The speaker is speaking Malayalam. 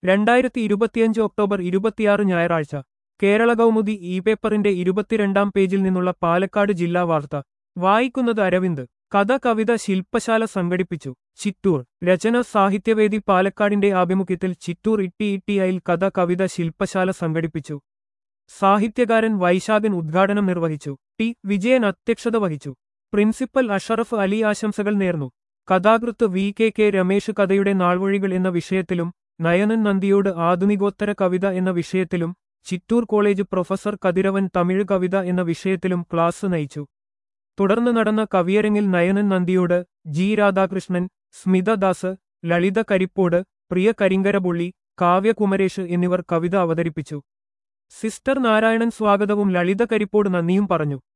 രണ്ടായിരത്തി ഇരുപത്തിയഞ്ച് ഒക്ടോബർ ഇരുപത്തിയാറ് ഞായറാഴ്ച കേരള കൗമുദി ഇ പേപ്പറിന്റെ ഇരുപത്തിരണ്ടാം പേജിൽ നിന്നുള്ള പാലക്കാട് ജില്ലാ വാർത്ത വായിക്കുന്നത് അരവിന്ദ് കഥ കവിത ശില്പശാല സംഘടിപ്പിച്ചു ചിറ്റൂർ രചന സാഹിത്യവേദി പാലക്കാടിന്റെ ആഭിമുഖ്യത്തിൽ ചിറ്റൂർ ഇട്ടി ഇട്ടിയായിൽ കഥ കവിത ശില്പശാല സംഘടിപ്പിച്ചു സാഹിത്യകാരൻ വൈശാഖൻ ഉദ്ഘാടനം നിർവഹിച്ചു ടി വിജയൻ അധ്യക്ഷത വഹിച്ചു പ്രിൻസിപ്പൽ അഷറഫ് അലി ആശംസകൾ നേർന്നു കഥാകൃത്ത് വി കെ കെ രമേശ് കഥയുടെ നാൾവഴികൾ എന്ന വിഷയത്തിലും നയനൻ നന്ദിയോട് ആധുനികോത്തര കവിത എന്ന വിഷയത്തിലും ചിറ്റൂർ കോളേജ് പ്രൊഫസർ കതിരവൻ തമിഴ് കവിത എന്ന വിഷയത്തിലും ക്ലാസ് നയിച്ചു തുടർന്ന് നടന്ന കവിയരങ്ങിൽ നയനൻ നന്ദിയോട് ജി രാധാകൃഷ്ണൻ സ്മിത ദാസ് ലളിത കരിപ്പോട് പ്രിയ കരിങ്കരപുള്ളി കാവ്യ കുമരേഷ് എന്നിവർ കവിത അവതരിപ്പിച്ചു സിസ്റ്റർ നാരായണൻ സ്വാഗതവും ലളിത കരിപ്പോട് നന്ദിയും പറഞ്ഞു